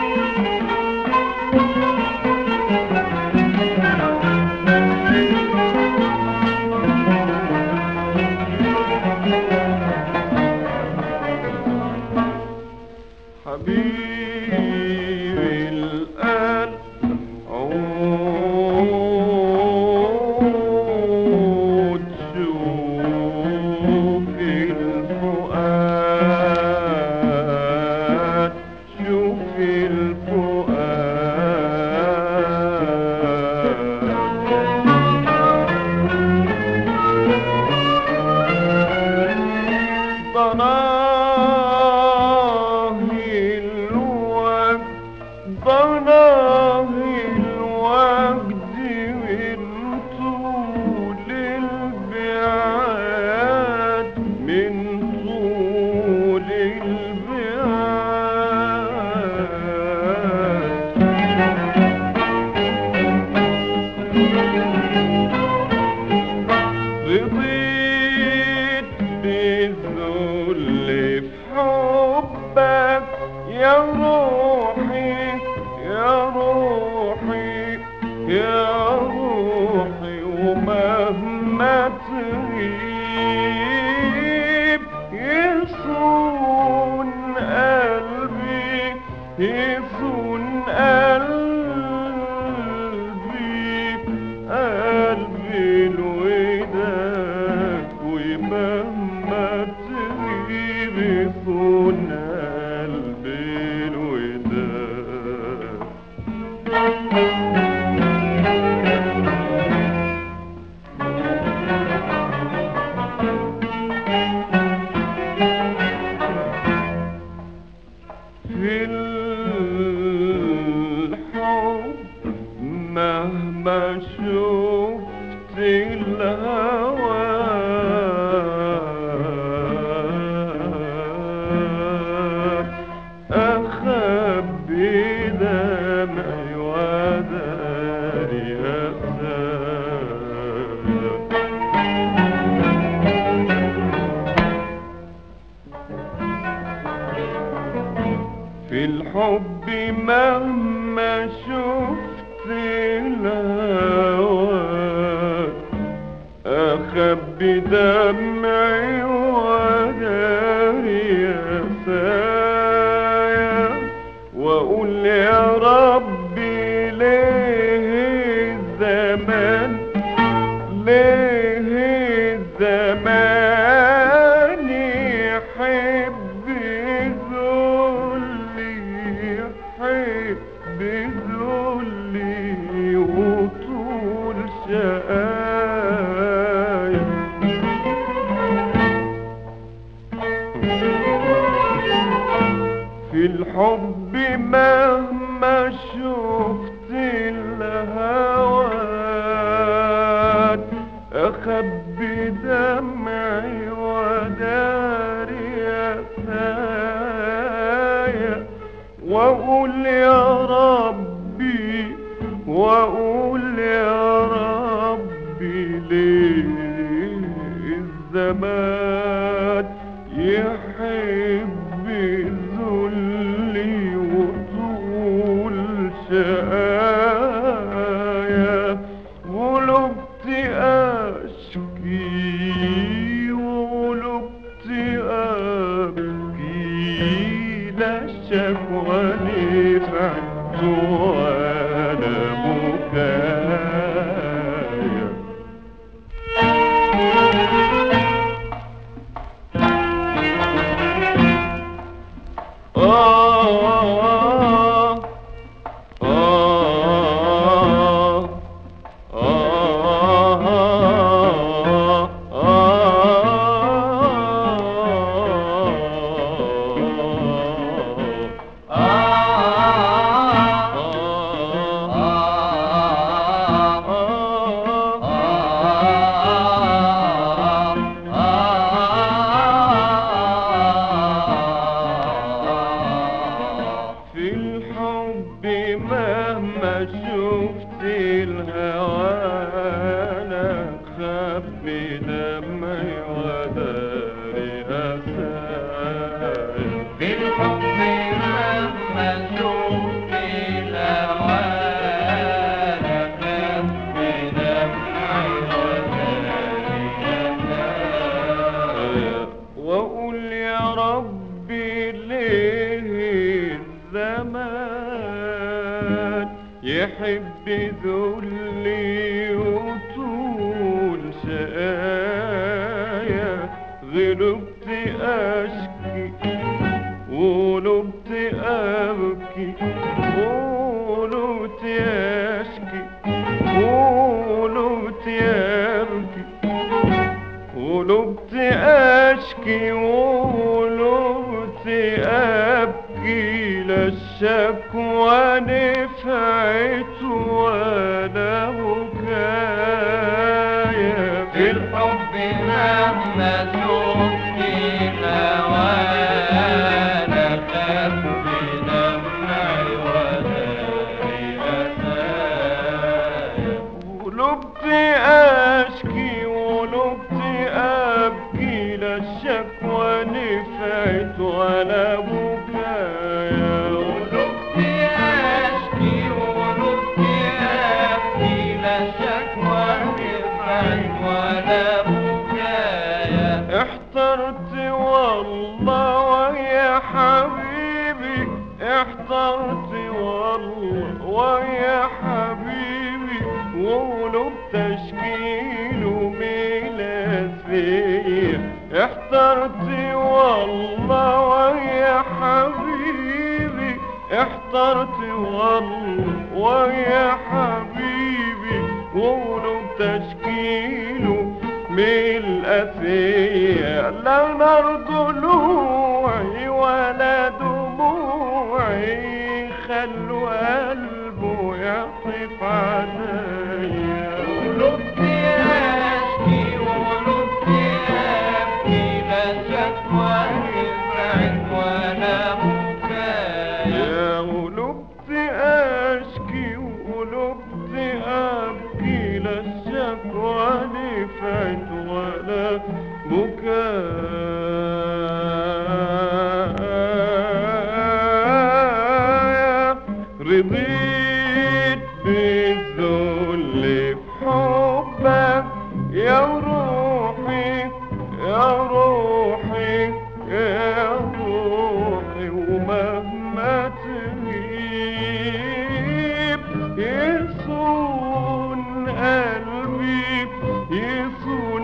حبيبي الآن عود شوف الفؤاد شوف الفؤاد ضناه الوقت ضناه الوقت من طول البعاد من طول البعاد رضيت بالذل في حبك يا روحي يا روحي يا روحي ومهما تغيب يصون قلبي يصون قلبي قلبي الوداد ومهما تغيب يصون قلبي الوداد في الحب مهما شفت الهوى أخبي دمعي وداري في الحب مهما شفت الهوى أخبي دمعي وداري أسايا وأقول يا ربي ليه الزمان ليه الزمان يحب ذلي يحب ذلي وطول شقايا في الحب مهما شفت الهوى أخبي دمعي وداري أسايا وأقول يا ربي وأقول يا ربي ليه الزمان يحب ذلي وطول شقايا غلبت أشكي وغلبت أبكي لا شكوى نفعت ولا بكايا آه آه في الحب مهما شفت الهوى انا خبي دمعي وداري أسايا في الحب مهما شفت يحب ذلي وطول شقايا غلبت اشكي ولبت ابكي ولبت اشكي ولبت ابكي ولبت اشكي ولبت ابكي لا الشكوى نفعت ولا بكايا في الحب مهما شفت الهوانا خاف بدمعي وداري أسايا ولبت اشكي ولبت ابكي لا الشكوى نفعت ولا بكايا ولبت أشكي ولبت أبكي لا شكوى نفعت ولا بكايا احترت والله ويا حبيبي احترت والله ويا حبيبي وقلوب تشكيل وميلاسية احترت والله ويا حبيبي احترت والله ويا حبيبي وقلوب تشكيله بالأثية لا نار ضلوعي ولا دموعي خلوا قلبه يعطف عليا ولبت أشكي ولبت أبكي لا شكوى نفعت ولا بكايا يا ولبت أشكي ولبت أبكي لا الشكوى نفعت ولا بكايا رضيت بالذل في حبك يا روحي يا روحي يا روحي ومهما تغيب يصون قلبي يصون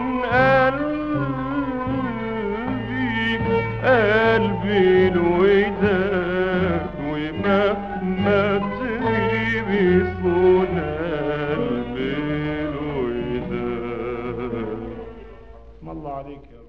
قلبي قلبي الوداد ومهما تغيب يصون قلبي الوداد اسم الله عليك يا رب